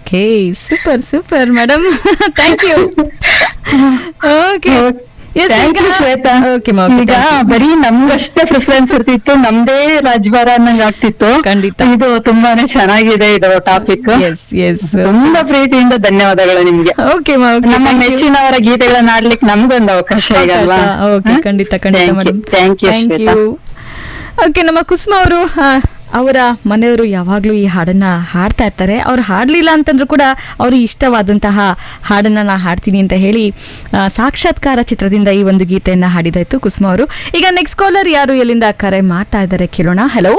Okay super super madam thank you okay Thank you, Shweta okay ಈಗ ಬರೀ ನಮ್ಗಷ್ಟೇ preference ಇರ್ತಿತ್ತು ನಮ್ದೇ ರಾಜಭಾರ ಅನ್ನಂಗ್ ಆಗ್ತಿತ್ತು ಖಂಡಿತ. ಇದು ತುಂಬಾನೇ ಚೆನ್ನಾಗಿದೆ ಇದು ಟಾಪಿಕ್ ಎಸ್ ಎಸ್ ತುಂಬಾ ಪ್ರೀತಿಯಿಂದ ಧನ್ಯವಾದಗಳು ನಿಮ್ಗೆ ಓಕೆ ನಮ್ಮ ಮೆಚ್ಚಿನವರ ಗೀತೆಗಳನ್ನ ಆಡ್ಲಿಕ್ಕೆ ನಮ್ಗೊಂದು ಅವಕಾಶ ಈಗ ಅಲ್ವಾ ಓಕೆ ಖಂಡಿತ ಖಂಡಿತ madam thank you Shweta okay ನಮ್ಮ ಕುಸುಮ ಅವರು ಅವರ ಮನೆಯವರು ಯಾವಾಗಲೂ ಈ ಹಾಡನ್ನ ಹಾಡ್ತಾ ಇರ್ತಾರೆ ಅವ್ರು ಹಾಡಲಿಲ್ಲ ಅಂತಂದ್ರೂ ಕೂಡ ಅವ್ರಿಗೆ ಇಷ್ಟವಾದಂತಹ ಹಾಡನ್ನ ನಾ ಹಾಡ್ತೀನಿ ಅಂತ ಹೇಳಿ ಆ, ಸಾಕ್ಷಾತ್ಕಾರ ಚಿತ್ರದಿಂದ ಈ ಒಂದು ಗೀತೆಯನ್ನ ಹಾಡಿದಾಯ್ತು ಕುಸುಮ ಅವರು ಈಗ ನೆಕ್ಸ್ಟ್ ಕಾಲರ್ ಯಾರು ಎಲ್ಲಿಂದ ಕರೆ ಮಾಡ್ತಾ ಇದ್ದಾರೆ ಕೇಳೋಣ ಹಲೋ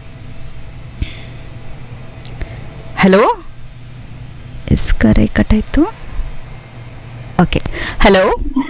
ಹಲೋ ಎಸ್ ಕರೆ ಕಟ್ಟಾಯ್ತು ಓಕೆ ಹಲೋ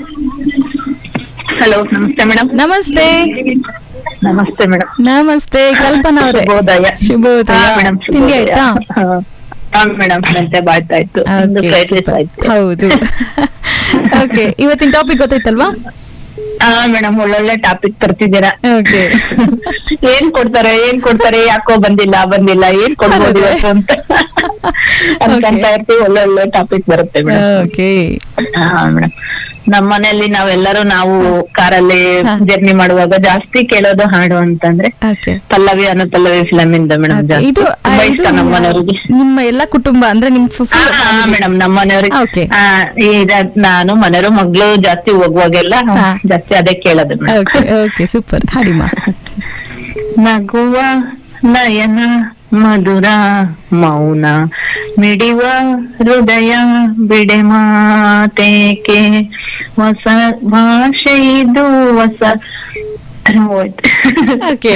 ಹಲೋ ನಮಸ್ತೆ ಮೇಡಮ್ ನಮಸ್ತೆ ನಮಸ್ತೆ ಮೇಡಮ್ ನಮಸ್ತೆ ಕಲ್ಪನಾ ಅವರೇ ಶುಭೋದಯ ಶುಭೋದಯ ಮೇಡಮ್ ತಿಂಡಿ ಆಯ್ತಾ ಹಾ ಮೇಡಮ್ ಮೆಂತೆ ಬಾಯ್ತಾ ಇತ್ತು ನಿಮ್ದು Okay, fried rice super. ಆಯ್ತು ಹೌದು ಓಕೆ ಇವತ್ತಿನ ಟಾಪಿಕ್ ಗೊತ್ತಾಯ್ತಲ್ವಾ ಹಾ ಮೇಡಮ್ ಒಳ್ಳೊಳ್ಳೆ ಟಾಪಿಕ್ ತರ್ತಿದ್ದೀರಾ ಓಕೆ ಏನ್ ಕೊಡ್ತಾರೆ ಏನ್ ಕೊಡ್ತಾರೆ ಯಾಕೋ ಬಂದಿಲ್ಲ ಬಂದಿಲ್ಲ ಏನ್ ಕೊಡ್ಬೋದು ಇವತ್ತು ಅಂತ ಅನ್ಕೊಂತ ಇರ್ತೀವಿ ಒಳ್ಳೊಳ್ಳೆ ಟಾಪಿಕ್ ಬರುತ್ತೆ ಮೇಡಮ್ ಓಕೆ ಹಾ ಮೇಡಮ್ ನಮ್ಮ ಮನೆಯಲ್ಲಿ ನಾವೆಲ್ಲರೂ ನಾವು ಕಾರಲ್ಲಿ ಹಾ. ಜರ್ನಿ ಮಾಡುವಾಗ ಜಾಸ್ತಿ ಕೇಳೋದು ಹಾಡು ಅಂತಂದ್ರೆ ಓಕೆ ಪಲ್ಲವಿ ಅನುಪಲ್ಲವಿ ಫಿಲಮ್ ಇಂದ ಮೇಡಮ್ ಜಾಸ್ತಿ ಇದು ಆ, ತುಂಬಾ ಇದು ಇಷ್ಟ ನಮ್ಮ ಮನೆಯವರಿಗೆ ನಿಮ್ಮ ಎಲ್ಲ ಕುಟುಂಬ ಅಂದ್ರೆ ನಿಮ್ ಫುಲ್ ಮೇಡಮ್ ನಮ್ಮ ಮನೆಯವ್ರಿಗೆ Okay. ಆ, ಈಗ ನಾನು ಮನೆಯವರು ಮಗ್ಳು ಜಾಸ್ತಿ ಹೋಗುವಾಗೆಲ್ಲ ಹಾ. ಜಾಸ್ತಿ ಅದೇ ಕೇಳೋದು ಮೇಡಮ್ ಓಕೆ ಓಕೆ ಸೂಪರ್ ಹಾಡಿಮ್ಮ ನಗುವ ನಯನ ಮಧುರ ಮೌನ ಮಿಡಿವ ಹೃದಯ ಬಿಡೆ ಮಾತೇಕೆ ಹೊಸ ಭಾಷೆ ಇದು ಹೊಸ ಹೋಯ್ತು. Okay.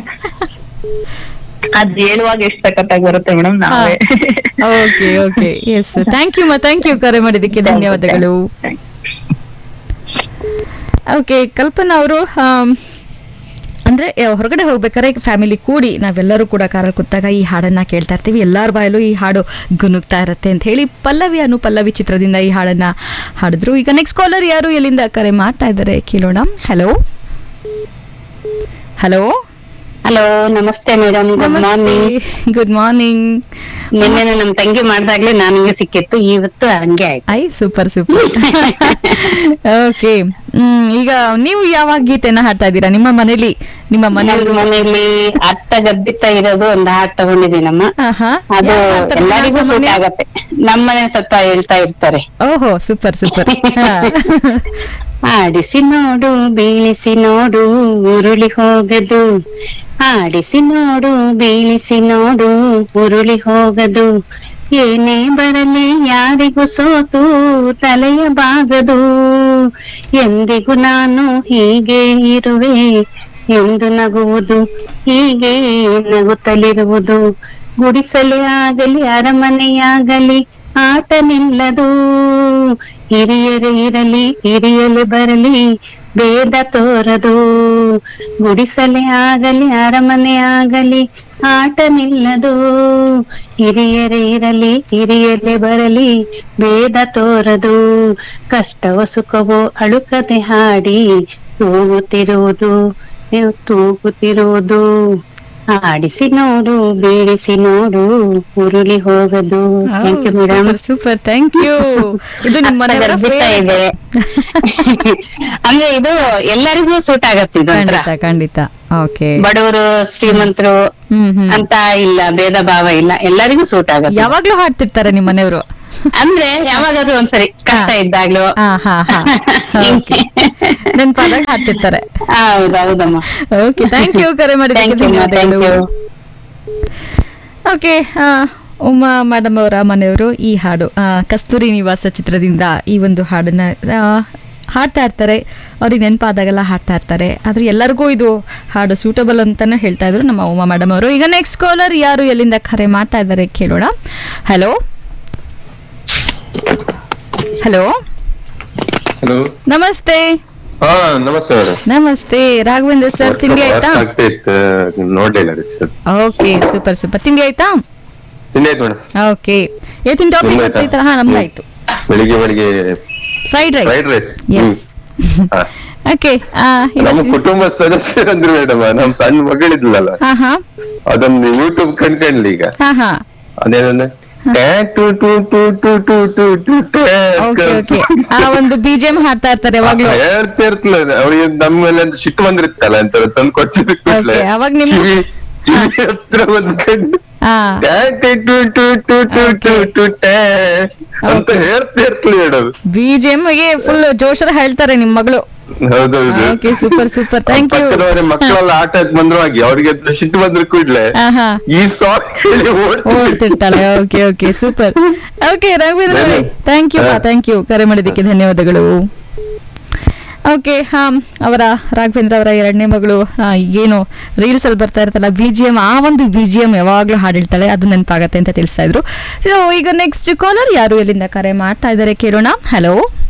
ಅದ್ ಹೇಳುವಾಗ ಎಷ್ಟು ಸಖತ್ತಾಗಿ ಬರುತ್ತೆ ಮೇಡಮ್ ನಾವೇ okay okay yes thank you ಮಾ ಥ್ಯಾಂಕ್ ಯು ಕರೆ ಮಾಡಿದ್ದಕ್ಕೆ ಧನ್ಯವಾದಗಳು Thank you. ಓಕೆ ಕಲ್ಪನಾ ಅವರು ಅಂದ್ರೆ ಆ, ಹೊರಗಡೆ ಹೋಗ್ಬೇಕಾದ್ರೆ ಫ್ಯಾಮಿಲಿ ಕೂಡಿ ನಾವೆಲ್ಲರೂ ಕೂಡ ಕಾರಲ್ಲಿ ಕೂತಾಗ ಈ ಹಾಡನ್ನ ಕೇಳ್ತಾ ಇರ್ತೀವಿ ಎಲ್ಲಾರ ಬಾಯಲ್ಲೂ ಈ ಹಾಡು ಗುನುಗ್ತಾ ಇರತ್ತೆ ಅಂತ ಹೇಳಿ ಪಲ್ಲವಿ ಅನು ಪಲ್ಲವಿ ಚಿತ್ರದಿಂದ ಈ ಹಾಡನ್ನ ಹಾಡಿದ್ರು ಈಗ ನೆಕ್ಸ್ಟ್ ಕಾಲರ್ ಯಾರು ಎಲ್ಲಿಂದ ಕರೆ ಮಾಡ್ತಾ ಇದ್ದಾರೆ ಕೇಳೋಣ ಹಲೋ ಹಲೋ ಹಲೋ ನಮಸ್ತೆ madam good morning good morning ನಿನ್ನೆ ನಮ್ ತಂಗಿ ಮಾಡ್ದಾಗ್ಲೇ ನನಗೆ ಸಿಕ್ಕಿತ್ತು ಇವತ್ತು ಹಂಗೆ ಆಯ್ತು ಐ ಸೂಪರ್ ಸೂಪರ್ ಓಕೆ ಹ್ಮ್ ಈಗ ನೀವು ಯಾವಾಗ ಗೀತೆನ ಹಾಡ್ತಾ ಇದ್ದೀರಾ ನಿಮ್ಮ ಮನೇಲಿ ನಿಮ್ಮ ನಮ್ಮ ಮನೆಯವರು ಮನೆಯಲ್ಲಿ ಅತ್ತ ಗದ್ದಿತ್ತ ಇರೋದು ಒಂದು ಹಾಡ್ ತಗೊಂಡಿದ್ದೀನಮ್ಮ ಆಹಾ. ಅದು ಯಾವ ಥರ ಎಲ್ಲರಿಗೂ ಸೂಟ್ ಸಾಮಾನ್ಯ? ಆಗತ್ತೆ ನಮ್ಮನೆ ಸ್ವಲ್ಪ ಹೇಳ್ತಾ ಇರ್ತಾರೆ ಓಹೋ ಸೂಪರ್ ಸೂಪರ್ ಆಡಿಸಿ ನೋಡು ಬೀಳಿಸಿ ನೋಡು ಉರುಳಿ ಹೋಗದು ಆಡಿಸಿ ನೋಡು ಬೀಳಿಸಿ ನೋಡು ಉರುಳಿ ಹೋಗದು ಏನೇ ಬರಲಿ ಯಾರಿಗೂ ಸೋತು ತಲೆಯ ಬಾಗದು ಎಂದಿಗೂ ನಾನು ಹೀಗೆ ಇರುವೆ ಎಂದು ನಗುವುದು ಹೀಗೆ ನಗುತ್ತಲಿರುವುದು ಗುಡಿಸಲೇ ಆಗಲಿ ಅರಮನೆಯಾಗಲಿ ಆಟ ನಿಲ್ಲದು ಹಿರಿಯರೇ ಇರಲಿ ಹಿರಿಯಲೆ ಬರಲಿ ಭೇದ ತೋರದು ಗುಡಿಸಲೇ ಆಗಲಿ ಅರಮನೆ ಆಗಲಿ ಆಟ ನಿಲ್ಲದು ಹಿರಿಯರೇ ಇರಲಿ ಹಿರಿಯಲೆ ಬರಲಿ ಭೇದ ತೋರದು ಕಷ್ಟವ ಸುಖವೋ ಅಳುಕದೆ ಹಾಡಿ ತೂಗುತ್ತಿರುವುದು ನೀವು ತೂಗುತ್ತಿರುವುದು ಆಡಿಸಿ ನೋಡು ಬೀಳಿಸಿ ನೋಡು ಉರುಳಿ ಹೋಗದು thank you madam super super thank you ಇದು ನಿಮ್ಮ ಮನೆಯವರ ಗರ್ಭಿತ ಇದೆ ಅಂದ್ರೆ ಇದು ಎಲ್ಲರಿಗೂ ಸೂಟ್ ಆಗತ್ತೆ ಇದು ಒಂಥರ ಖಂಡಿತ ಖಂಡಿತ ಓಕೆ ಬಡವರು ಶ್ರೀಮಂತರು ಹ್ಮ್ ಹ್ಮ್ ಅಂತ ಇಲ್ಲ ಭೇದ ಭಾವ ಇಲ್ಲ ಎಲ್ಲರಿಗೂ ಸೂಟ್ ಆಗತ್ತೆ ಯಾವಾಗ್ಲೂ ಹಾಡ್ತಿರ್ತಾರೆ ನಿಮ್ಮ ಮನೆಯವರು ಅಂದ್ರೆ ಯಾವಾಗಾದ್ರೂ ಒಂದ್ಸರಿ ಕಷ್ಟ ಇದ್ದಾಗ್ಲೂ ಹಾ ಹಾ ಹಾ ಓಕೆ ನೆನ್ಪಾದಾಗ ಹಾಡ್ತಿರ್ತಾರೆ ಹೌದೌದಮ್ಮ ಓಕೆ ಥ್ಯಾಂಕ್ ಯು ಕರೆ ಮಾಡಿದ್ದಕ್ಕೆ ಥ್ಯಾಂಕ್ ಯು ಥ್ಯಾಂಕ್ ಧನ್ಯವಾದಗಳು ಯು ಓಕೆ ಉಮಾ ಮೇಡಮ್ ಅವರ ಮನೆಯವರು ಈ ಹಾಡು ಆ, ಕಸ್ತೂರಿ ನಿವಾಸ ಚಿತ್ರದಿಂದ ಈ ಒಂದು ಹಾಡನ್ನ ಆ, ಹಾಡ್ತಾ ಇರ್ತಾರೆ ಅವ್ರಿಗೆ ನೆನಪಾದಾಗೆಲ್ಲ ಹಾಡ್ತಾ ಇರ್ತಾರೆ ಆದ್ರೆ ಎಲ್ಲರಿಗೂ ಇದು ಹಾಡು ಸೂಟಬಲ್ ಅಂತಾನೆ ಹೇಳ್ತಾ ಇದ್ರು ನಮ್ಮ ಉಮಾ ಮೇಡಮ್ ಅವರು ಈಗ ನೆಕ್ಸ್ಟ್ ಕಾಲರ್ ಯಾರು ಎಲ್ಲಿಂದ ಕರೆ ಮಾಡ್ತಾ ಇದ್ದಾರೆ ಕೇಳೋಣ ಹಲೋ ಹಲೋ ಹಲೋ ನಮಸ್ತೆ ಹಾ ನಮಸ್ತೆ ಮೇಡಮ್ ನಮಸ್ತೆ ರಾಘವೇಂದ್ರ ಸರ್ ತಿಂಡಿ ಆಯ್ತಾ ಆಗ್ತಿತ್ತು ನೋಡ್ಲಿಲ್ಲ ರೀ ಸರ್ ಓಕೆ ಸೂಪರ್ ಸೂಪರ್ ತಿಂಡಿ ಆಯ್ತಾ ತಿಂಡಿ ಆಯ್ತು ಮೇಡಮ್ ಓಕೆ ಇವತ್ತಿನ ಟಾಪಿಕ್ ನಿಮ್ದು ಗೊತ್ತಾಯ್ತಲ್ಲ ಆಯ್ತಾ? ಹಾ ನಮ್ದು ಆಯ್ತು ಬೆಳಿಗ್ಗೆ ಬೆಳಿಗ್ಗೆ fried rice Fried rice. Yes ಹಾ. ಓಕೆ ನಮ್ಮ ಕುಟುಂಬ ಸದಸ್ಯರಂದ್ರು ಮೇಡಮ್ ನಮ್ ಸಣ್ಣ ಮಗಳಿದ್ಲಲ್ಲ ಹಾ ಹಾ ಅದೊಂದು ಯೂಟ್ಯೂಬ್ ಕಂಡ್ಕಂಡ್ಲಿ ಈಗ ಹಾ ಹಾ ಅದೇನಂದ್ರೆ ಟ್ಯಾ ಟು ಟು ಟು ಟು ಟು ಟು ಟು ಟ್ಯಾ ಓಕೆ ಓಕೆ ಆ ಒಂದು ಬಿಜಿಎಂ ಹಾಡ್ತಾ ಇರ್ತಾರೆ ಯಾವಾಗ್ಲೂ ಹೇಳ್ತಾ ಇರ್ತಲ್ಲ ಅವ್ರಿಗೆ ನಮ್ಮ ಮೇಲೆ ಒಂದು ಸಿಟ್ಟು ಬಂದಿರುತ್ತಲ್ಲ ಅಂತ ತಂದು ಕೊಟ್ಟಿದ್ದಕ್ಕೆ ಕೂಡ್ಲೆ Okay, ಅವಾಗ ನಿಮ್ಮ- ಕಿವಿ ಕಿವಿ ಹತ್ರ ಬಂದ್ಕೊಂಡು ಹಾ ಟ್ಯಾ ಟು ಟು ಟು ಟು ಟು ಟು Okay. ಟು ಟ್ಯಾ ಅಂತ ಹೇಳ್ತಾ ಇರ್ತಲ್ಲ ಹೇಳೋದು ಬಿಜಿಎಂ ಗೆ ಫುಲ್ ಜೋಶರ ಹೇಳ್ತಾರೆ ನಿಮ್ ಮಗಳು ಹೌದೌದು okay super super thank you ಪಕ್ಕದವರೇ ಮಕ್ಕಳೆಲ್ಲ ಆಟ ಆಡ್ ಬಂದ್ರು ಹಾಗೆ ಅವ್ರಿಗೆ ಸಿಟ್ಟು ಬಂದ್ರೆ ಕೂಡ್ಲೆ ಹಾ ಈ ಸಾಂಗ್ ಹೇಳಿ ಓಡಿಸಿ ಓಡ್ತಿರ್ತಾಳೆ okay okay super okay Raghavendra ಅವರೇ ಥ್ಯಾಂಕ್ ಯು ಹಾ. ಥ್ಯಾಂಕ್ ಯು ಕರೆ ಮಾಡಿದ್ದಕ್ಕೆ ಧನ್ಯವಾದಗಳು ಓಕೆ ಹಾ ಅವರ ರಾಘವೇಂದ್ರ ಅವರ ಎರಡನೇ ಮಗಳು ಆ, ಏನು ರೀಲ್ಸ್ ಅಲ್ಲಿ ಬರ್ತಾ ಇರ್ತಲ್ಲ ಬಿ ಜಿ ಎಂ ಆ ಒಂದು ಬಿ ಜಿ ಎಂ ಯಾವಾಗ್ಲೂ ಹಾಡಿರ್ತಾಳೆ ಅದು ನೆನಪಾಗತ್ತೆ ಅಂತ ತಿಳಿಸ್ತಾ ಇದ್ರು So, ಈಗ ನೆಕ್ಸ್ಟ್ ಕಾಲರ್ ಯಾರು ಎಲ್ಲಿಂದ ಕರೆ ಮಾಡ್ತಾ ಇದ್ದಾರೆ ಕೇಳೋಣ ಹಲೋ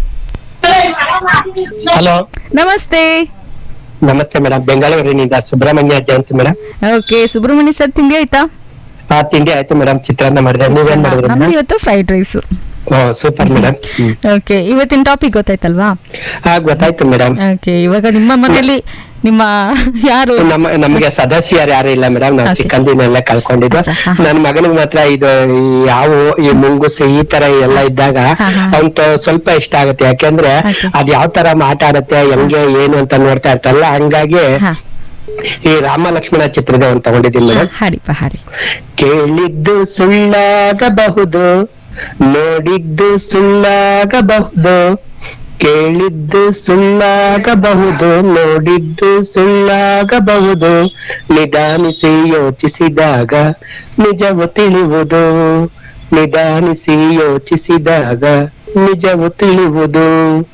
ಹಲೋ ನಮಸ್ತೆ ನಮಸ್ತೆ ಮೇಡಮ್ ಬೆಂಗಳೂರಿನಿಂದ Subrahmanya Jayanthi madam okay Subrahmanya sir ತಿಂಡಿ ಆಯ್ತಾ ಆ ತಿಂಡಿ ಆಯ್ತು ಮೇಡಮ್ ಚಿತ್ರಾನ್ನ ಮಾಡಿದೆ ನೀವೇನ್ ಮಾಡಿದ್ರಿ ನಮ್ದು ಮೇಡಮ್ ಇವತ್ತು fried rice oh super madam okay ಇವತ್ತಿನ ಟಾಪಿಕ್ ಗೊತ್ತಾಯ್ತಲ್ವಾ ಹಾ ಗೊತ್ತಾಯ್ತು ಮೇಡಮ್ ಓಕೆ ಇವಾಗ ನಿಮ್ಮ ಮನೆಯಲ್ಲಿ ನಿಮ್ಮ ಯಾರು ನಮ್ಮ ನಮಗೆ ಸದಸ್ಯರು ಯಾರು ಇಲ್ಲ ಮೇಡಮ್ ನಾವು Okay. ಚಿಕ್ಕಂದಿನೆಲ್ಲ ಕಳ್ಕೊಂಡಿದ್ದು ಅಚ್ಚಾ, ಹಾ. ನನ್ನ ಮಗನಿಗೆ ಮಾತ್ರ ಇದು ಈ ಯಾವು ಈ ಮುಂಗುಸು ಈ ತರ ಎಲ್ಲ ಇದ್ದಾಗ ಹಾ, ಹಾ. ಅವ್ನ್ ಸ್ವಲ್ಪ ಇಷ್ಟ ಆಗುತ್ತೆ ಯಾಕೆಂದ್ರೆ Okay. ಅದ್ ಯಾವ ತರ ಆಟ ಆಡುತ್ತೆ ಹೆಂಗೆ ಏನು ಅಂತ ನೋಡ್ತಾ ಇರ್ತಾರಲ್ಲ ಹಂಗಾಗಿ ಹಾ ಈ ರಾಮ ಲಕ್ಷ್ಮಣ ಚಿತ್ರದ ಒಂದು ತಗೊಂಡಿದ್ದೀನಿ ಮೇಡಮ್ ಹಾಡಿಪ್ಪ ಹಾಡಿ ಕೇಳಿದ್ದು ಸುಳ್ಳಾಗಬಹುದು ನೋಡಿದ್ದು ಸುಳ್ಳಾಗಬಹುದು ಕೇಳಿದ್ದು ಸುಳ್ಳಾಗಬಹುದು ನೋಡಿದ್ದು ಸುಳ್ಳಾಗಬಹುದು ನಿಧಾನಿಸಿ ಯೋಚಿಸಿದಾಗ ನಿಜವು ತಿಳಿಯುವುದು ನಿಧಾನಿಸಿ ಯೋಚಿಸಿದಾಗ ನಿಜವು ತಿಳಿಯುವುದು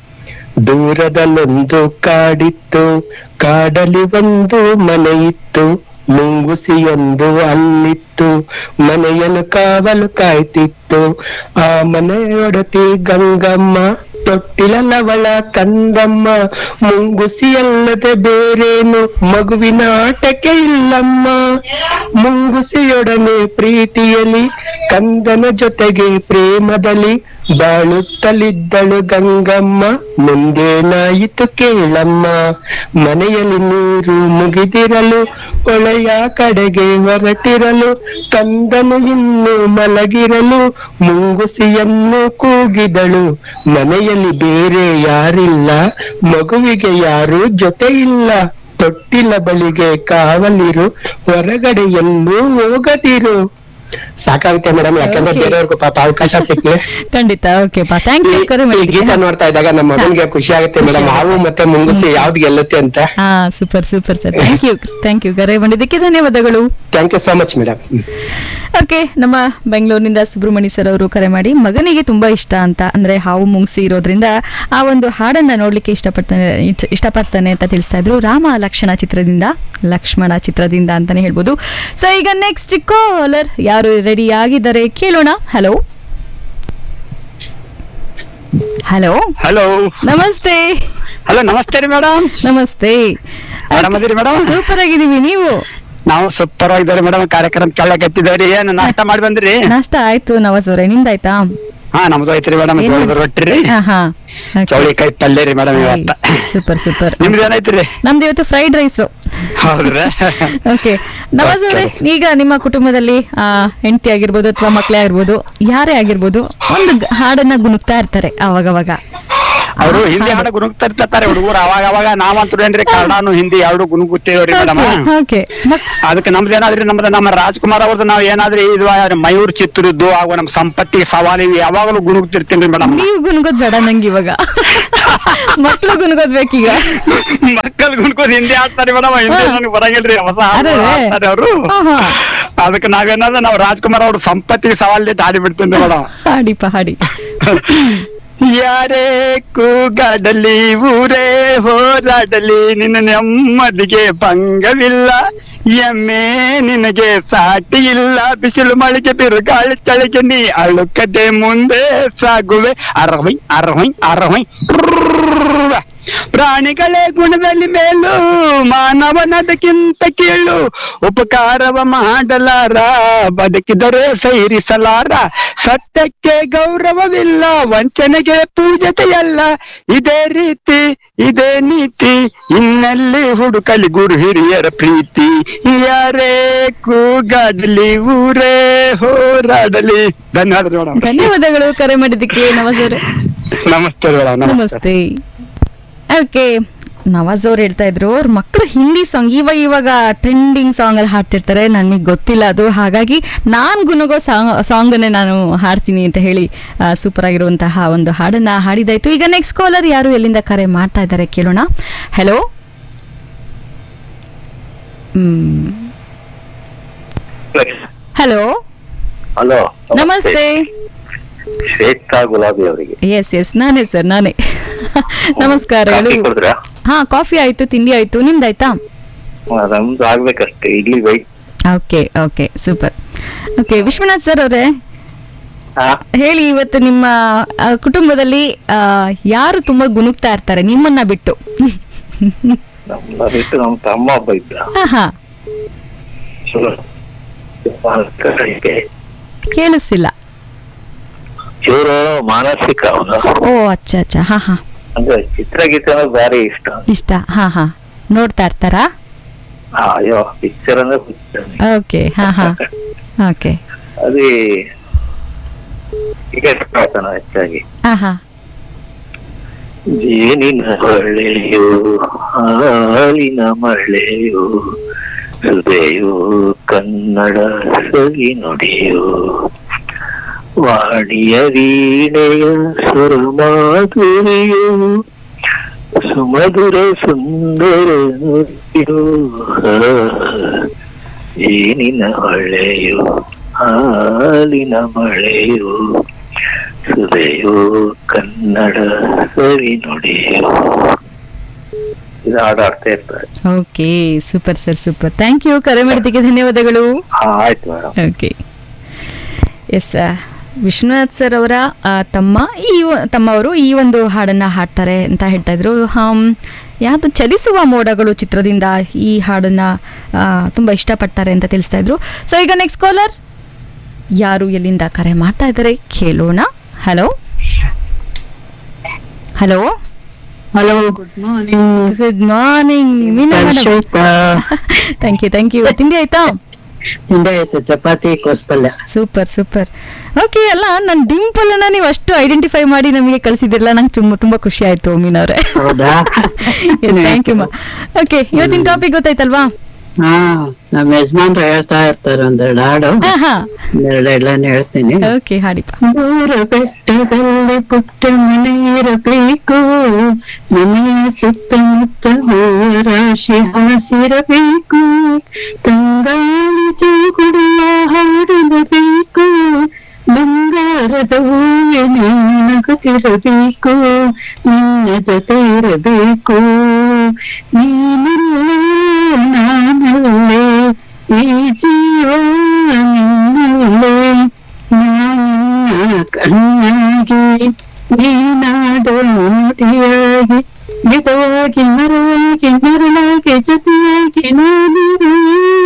ದೂರದಲ್ಲೊಂದು ಕಾಡಿತ್ತು ಕಾಡಲಿ ಒಂದು ಮನೆ ಇತ್ತು ಮುಂಗುಸಿಯೊಂದು ಅಲ್ಲಿತ್ತು ಮನೆಯನ್ನು ಕಾವಲು ಕಾಯ್ತಿತ್ತು ಆ ಮನೆಯೊಡತಿ ಗಂಗಮ್ಮ ತೊಟ್ಟಿಲವಳ ಕಂದಮ್ಮ ಮುಂಗುಸಿಯಲ್ಲದೆ ಬೇರೇನು ಮಗುವಿನ ಆಟಕ್ಕೆ ಇಲ್ಲಮ್ಮ ಮುಂಗುಸಿಯೊಡನೆ ಪ್ರೀತಿಯಲಿ ಕಂದನ ಜೊತೆಗೆ ಪ್ರೇಮದಲ್ಲಿ ಬಾಳುತ್ತಲಿದ್ದಳು ಗಂಗಮ್ಮ ಮುಂದೇನಾಯಿತು ಕೇಳಮ್ಮ ಮನೆಯಲ್ಲಿ ನೀರು ಮುಗಿದಿರಲು ಹೊಳೆಯ ಕಡೆಗೆ ಹೊರಟಿರಲು ಕಂದನು ಇನ್ನು ಮಲಗಿರಲು ಮುಂಗುಸಿಯನ್ನು ಕೂಗಿದಳು ಮನೆಯಲ್ಲಿ ಬೇರೆ ಯಾರಿಲ್ಲ ಮಗುವಿಗೆ ಯಾರು ಜೊತೆ ಇಲ್ಲ ತೊಟ್ಟಿಲ ಬಳಿಗೆ ಕಾವಲಿರು ಹೊರಗಡೆ ಎಲ್ಲೂ ಹೋಗದಿರು ಸಾಕಾಗುತ್ತೆ ಮೇಡಮ್ ಯಾಕಂದ್ರೆ Okay. ಬೇರೆಯವ್ರಿಗೂ ಪಾಪ ಅವಕಾಶ ಸಿಕ್ಲಿ ಖಂಡಿತ ಓಕೆ ಪಾ ಥ್ಯಾಂಕ್ ಯು ಕರೆ ಈ ಗೀತ ಮಾಡಿದ್ದಕ್ಕೆ ನೋಡ್ತಾ ಇದ್ದಾಗ ನಮ್ಮ ಮಗನಿಗೆ ಖುಷಿ ಆಗುತ್ತೆ ಮೇಡಮ್ ಹಾವು ಮತ್ತೆ ಮುಂಗುಸಿ ಯಾವ್ದು ಗೆಲ್ಲುತ್ತೆ ಅಂತ ಹಾ super super sir thank you thank you ಕರೆ ಮಾಡಿದ್ದಕ್ಕೆ ಧನ್ಯವಾದಗಳು thank you so much madam okay ನಮ್ಮ ಬೆಂಗಳೂರಿನಿಂದ ಸುಬ್ರಹ್ಮಣ್ಯ ಸರ್ ಅವರು ಕರೆ ಮಾಡಿ ಮಗನಿಗೆ ತುಂಬಾ ಇಷ್ಟ ಅಂತ ಅಂದ್ರೆ ಹಾವು ಮುಂಗ್ಸಿ ಇರೋದ್ರಿಂದ ಆ ಒಂದು ಹಾಡನ್ನ ನೋಡ್ಲಿಕ್ಕೆ ಇಷ್ಟಪಡ್ತಾನೆ ಇಷ್ಟ- ಇಷ್ಟಪಡ್ತಾನೆ ಅಂತ ತಿಳಿಸ್ತಾ ಇದ್ರು ರಾಮ ಲಕ್ಷಣ ಚಿತ್ರದಿಂದ ಲಕ್ಷ್ಮಣ ಚಿತ್ರದಿಂದ ಅಂತಾನೆ ಹೇಳ್ಬೋದು ಸೊ ಈಗ ನೆಕ್ಸ್ಟ್ ಕಾಲರ್ ಯಾರು ರೆಡಿ ಆಗಿದ್ದಾರೆ ಕೇಳೋಣ ಹಲೋ ಹಲೋ ಹಲೋ ನಮಸ್ತೆ ಹಲೋ ನಮಸ್ತೆ ರೀ ಮೇಡಮ್ ನಮಸ್ತೆ ಆರಾಮದಿರಿ ಮೇಡಮ್ ಸೂಪರ್ ಆಗಿದೀವಿ ನೀವು ನಾವು ಸೂಪರ್ ಆಗಿದ್ದಾರೆ ಮೇಡಮ್ ಕಾರ್ಯಕ್ರಮ ಕೇಳಕತ್ತಿದ್ದೇವ್ರಿ ಏನ್ ನಾಷ್ಟ ಮಾಡಿ ಬಂದ್ರಿ ನಾಷ್ಟ ಆಯ್ತು ನವಾಜ್ ಅವರೇ ನಿಮ್ದಾಯ್ತಾ ಹಾ ನಮ್ದು ಐತ್ರಿ ಮೇಡಮ್ ಏನು? ಜೋಳದ ರೊಟ್ಟಿ ರೀ ಹಾ ಹಾ ಚೌಳಿಕಾಯಿ ಪಲ್ಯ ರೀ ಮೇಡಮ್ ಇವತ್ತ ಸೂಪರ್ ಸೂಪರ್ ನಿಮ್ದು ಏನೈತ್ರಿ ನಮ್ದು ಇವತ್ತು ಫ್ರೈಡ್ ರೈಸ್ ಹೌದ್ರಿ ಓಕೆ ನವಾಜ್ ಅವರೇ ಈಗ ನಿಮ್ಮ ಕುಟುಂಬದಲ್ಲಿ ಆ, ಹೆಂಡತಿ ಆಗಿರ್ಬೋದು ಅಥವಾ ಮಕ್ಕಳೇ ಆಗಿರ್ಬೋದು ಯಾರೇ ಆಗಿರ್ಬೋದು ಒಂದು ಗ- ಹಾಡನ್ನ ಗುನುಕ್ತಾ ಇರ್ತಾರೆ ಅವಾಗವಾಗ ಅವರು ಹಿಂದಿ ಹಾಡ ಗುನುಗ್ತಾ ಇರ್ತಾರೆ ಹುಡುಗರು ಅವಾಗ ಅವಾಗ ನಾವಂತೂ ಏನ್ರಿ ಕನ್ನಡನು ಹಿಂದಿ ಎರಡು ಗುನುಗುತ್ತೇವ್ರಿ ಮೇಡಮ್ ಓಕೆ ಅದಕ್ಕೆ ನಮ್ದು ಏನಾದ್ರಿ ನಮ್ದು ನಮ್ಮ ರಾಜ್ಕುಮಾರ್ ಅವ್ರದ್ದು ನಾವ್ ಏನಾದ್ರಿ ಇದು ಮಯೂರ್ ಚಿತ್ರದ್ದು ಹಾಗೂ ನಮ್ಮ ಸಂಪತ್ತಿಗೆ ಸವಾಲು ಇವು ಯಾವಾಗಲೂ ಗುನುಗ್ತಿರ್ತೀನಿ ಮೇಡಮ್ ನೀವು ಗುನ್ಗೋದ್ ಬೇಡ ನಂಗೆ ಇವಾಗ ಮಕ್ಳು ಗುನ್ಗೋದ್ ಬೇಕೀಗ ಮಕ್ಕಳು ಗುನ್ಕೋದ್ ಹಿಂದಿ ಆಡ್ತಾರೆ ಮೇಡಮ್ ಹಿಂದಿ ನನಗೆ ಬರಂಗಿಲ್ರಿ ಹೊಸ ಹಾಡು ಅರೆ. ಆಡ್ತಾರೆ ಅವರು ಆಹಾ. ಅದಕ್ಕೆ ನಾವೇನಾದ್ರೆ ನಾವು ರಾಜ್ಕುಮಾರ್ ಅವ್ರ ಸಂಪತ್ತಿಗೆ ಸವಾಲ್ ಆಡಿ ಬಿಡ್ತೀನಿ ಮೇಡಮ್ ಹಾಡಿಪ್ಪ ಹಾಡಿ ಯಾರೇ ಕೂಗಾಡಲಿ ಊರೇ ಹೋರಾಡಲಿ ನಿನ್ನ ನೆಮ್ಮದಿಗೆ ಭಂಗವಿಲ್ಲ ಎಮ್ಮೆ ನಿನಗೆ ಸಾಟಿ ಇಲ್ಲ ಬಿಸಿಲು ಮಳೆಗೆ ಬಿರುಗಾಳಿ ಚಳಿಗೆ ನೀ ಅಳುಕದೆ ಮುಂದೆ ಸಾಗುವೆ ಅರವೈ ಅರವೈ ಅರವೈ ಪ್ರಾಣಿಗಳೇ ಗುಣದಲ್ಲಿ ಮೇಲು ಮಾನವನದಕ್ಕಿಂತ ಕೀಳು ಉಪಕಾರವ ಮಾಡಲಾರ ಬದುಕಿದರೆ ಸೈರಿಸಲಾರ ಸತ್ಯಕ್ಕೆ ಗೌರವವಿಲ್ಲ ವಂಚನೆಗೆ ಪೂಜತೆಯಲ್ಲ ಇದೇ ರೀತಿ ಇದೇ ನೀತಿ ಇನ್ನೆಲ್ಲಿ ಹುಡುಕಲಿ ಗುರು ಹಿರಿಯರ ಪ್ರೀತಿ ಯಾರೇ ಕೂಗಾಡಲಿ ಊರೇ ಹೋರಾಡಲಿ ಧನ್ಯವಾದ ಮೇಡಮ್ ಧನ್ಯವಾದಗಳು ಕರೆ ಮಾಡಿದ್ದಕ್ಕೆ ನವಾಜ್ ಅವರೇ ನಮಸ್ತೆ ಮೇಡಮ್ ನಮಸ್ತೆ ನಮಸ್ತೆ ಓಕೆ ನವಾಜ್ ಅವ್ರು ಹೇಳ್ತಾ ಇದ್ರು ಅವ್ರ ಮಕ್ಕಳು ಹಿಂದಿ ಸಾಂಗ್ ಇವಾಗ ಇವಾಗ ಟ್ರೆಂಡಿಂಗ್ ಸಾಂಗ್ ಅಲ್ಲಿ ಹಾಡ್ತಿರ್ತಾರೆ ನನಗೆ ಗೊತ್ತಿಲ್ಲ ಅದು ಹಾಗಾಗಿ ನಾನು ಗುಣಗೋ ಸಾಂಗ್ ಸಾಂಗನ್ನೇ ನಾನು ಹಾಡ್ತೀನಿ ಅಂತ ಹೇಳಿ ಸೂಪರ್ ಆಗಿರುವಂತಹ ಒಂದು ಹಾಡನ್ನ ಹಾಡಿದಾಯ್ತು ಈಗ ನೆಕ್ಸ್ಟ್ ಕಾಲರ್ ಯಾರು ಎಲ್ಲಿಂದ ಕರೆ ಮಾಡ್ತಾ ಇದ್ದಾರೆ ಕೇಳೋಣ ಹಲೋ ಹಲೋ ಹಲೋ ನಮಸ್ತೆ ಶ್ವೇತಾ ಗುಲಾಬಿ ಅವರಿಗೆ ಎಸ್ ಎಸ್ ನಾನೇ ಸರ್ ನಾನೇ ನಮಸ್ಕಾರಗಳು ಕಾಫಿ ಕುಡಿದ್ರಾ ಹಾ ಕಾಫಿ ಆಯ್ತು ತಿಂಡಿ ಆಯ್ತು ನಿಮ್ದಾಯ್ತಾ ನಮ್ದು ಆಗ್ಬೇಕಷ್ಟೇ idli wait okay okay super okay Vishwanath sir ಅವರೇ ಹಾ ಹೇಳಿ ಇವತ್ತು ನಿಮ್ಮ ಆ, ಕುಟುಂಬದಲ್ಲಿ ಆ, ಯಾರು ತುಂಬಾ ಗುಣುಕ್ತಾ ಇರ್ತಾರೆ ನಿಮ್ಮನ್ನ ಬಿಟ್ಟು ನಮ್ಮ ಬಿಟ್ಟು ನಮ್ಮ ತಮ್ಮ ಒಬ್ಬ ಇದ್ದ ಹಾ ಹಾ ಕೇಳಿಸ್ತಿಲ್ಲ ಚೂರು ಮಾನಸಿಕ ಅವನು ಓ ಅಚ್ಚಾ ಅಚ್ಚಾ ಹಾ ಹಾ ಅಂದ್ರೆ ಚಿತ್ರಗೀತೆ ಅಂದ್ರೆ ಭಾರಿ ಇಷ್ಟ ಇಷ್ಟ ಹಾ ಹಾ ನೋಡ್ತಾ ಇರ್ತಾರಾ ಹಾ, ಅಯ್ಯೋ ಪಿಕ್ಚರ್ ಅಂದ್ರೆ ಹುಚ್ಚ. ಓಕೆ ಹಾ ಹಾ ಓಕೆ ಅದೇ ಈಗ ಇಷ್ಟಪಡ್ತಾನೆ ಹೆಚ್ಚಾಗಿ ಹಾ ಹಾ ಜೇನಿನ ಹೊಳೆಯು ಹಾಲಿನ ಮಳೆಯು ಹೃದಯು ಕನ್ನಡ ಸವಿ ನುಡಿಯು ವಾಣಿಯ ವೀಣೆಯ ಸ್ವರ ಮಾಧುರಿಯು ಸುಮಧುರ ಸುಂದರ ನುಡಿಯು ಜೇನಿನ ಹೊಳೆಯು ಹಾಲಿನ ಮಳೆಯು ಹೃದಯೋ ಕನ್ನಡ ಸವಿ ನುಡಿಯೋ ಇದು ಹಾಡಾಡ್ತಾ ಇರ್ತಾರೆ okay super sir super thank you ಕರೆ ಮಾಡಿದ್ದಕ್ಕೆ ಧನ್ಯವಾದಗಳು ಹಾ ಆಯ್ತು madam okay yes Vishwanath sir ಅವರ ಆ, ತಮ್ಮ ಈ ಒ- ತಮ್ಮವರು ಈ ಒಂದು ಹಾಡನ್ನ ಹಾಡ್ತಾರೆ ಅಂತ ಹೇಳ್ತಾ ಇದ್ರು ಹಮ್, ಯಾವುದು ಚಲಿಸುವ ಮೋಡಗಳು ಚಿತ್ರದಿಂದ ಈ ಹಾಡನ್ನ ಆ, ತುಂಬಾ ಇಷ್ಟಪಡ್ತಾರೆ ಅಂತ ತಿಳಿಸ್ತಾ ಇದ್ರು ಸೊ ಈಗ ನೆಕ್ಸ್ಟ್ ಕಾಲರ್ ಯಾರು ಎಲ್ಲಿಂದ ಕರೆ ಮಾಡ್ತಾ ಇದ್ದಾರೆ ಕೇಳೋಣ hello hello hello good morning good morning Meena madam thank you thank you ತಿಂಡಿ ಆಯ್ತಾ ತಿಂಡಿ ಆಯ್ತು ಚಪಾತಿ ಕೋಸ್ಪಲ್ಯ ಸೂಪರ್ ಸೂಪರ್ ಓಕೆ ಅಲ್ಲ ನನ್ನ ಡಿಂಪಲ್ ಅನ್ನ ನೀವು ಅಷ್ಟು ಐಡೆಂಟಿಫೈ ಮಾಡಿ ನಮಗೆ ಕಳಿಸಿದಿರಲ್ಲ ನಂಗೆ ತುಂಬಾ ತುಂಬಾ ಖುಷಿ ಆಯ್ತು ಮೀನವ್ರೆ ಹೌದಾ ಎಸ್ ಥ್ಯಾಂಕ್ ಯು ಮಾ ಓಕೆ ಇವತ್ತಿನ ಟಾಪಿಕ್ ಗೊತ್ತಾಯ್ತಲ್ವಾ ಹಾ ನಮ್ಮ ಯಜಮಾನ್ರು ಹೇಳ್ತಾ ಇರ್ತಾರೆ ಒಂದೆರಡು ಹಾಡು ಹಾ ಹಾ ಒಂದೆರಡು ಹೆಡ್ಲೈನ್ ಹೇಳ್ತೀನಿ ಓಕೆ ಹಾಡಿಪ್ಪ ದೂರ ಬೆಟ್ಟದಲ್ಲಿ ಪುಟ್ಟ ಮನೆ ಇರಬೇಕು ಮನೆಯ ಸುತ್ತಮುತ್ತ ಹೂವ ರಾಶಿ ಹಾಸಿರಬೇಕು ತಂಗಾಳಿ ಚೌಗುಡಿಯ ಹಾಡಿರಬೇಕು ಬಂಗಾರದ ಹೂವೆ ನಗುತ್ತಿರಬೇಕು ನಿನ್ನ ಜೊತೆ ಇರಬೇಕು ನೀನಲ್ಲೇ ನಾನಲ್ಲೇ ಈ ಜೀವ ನಿನ್ನಲ್ಲೇ ನನ್ನ ಕಣ್ಣಾಗಿ ನೀನಾಡೋ ನುಡಿಯಾಗಿ ಗಿಡವಾಗಿ ಮರವಾಗಿ ಮರಳಾಗಿ ಜೊತೆಯಾಗಿ ನಾನಿರುವೆ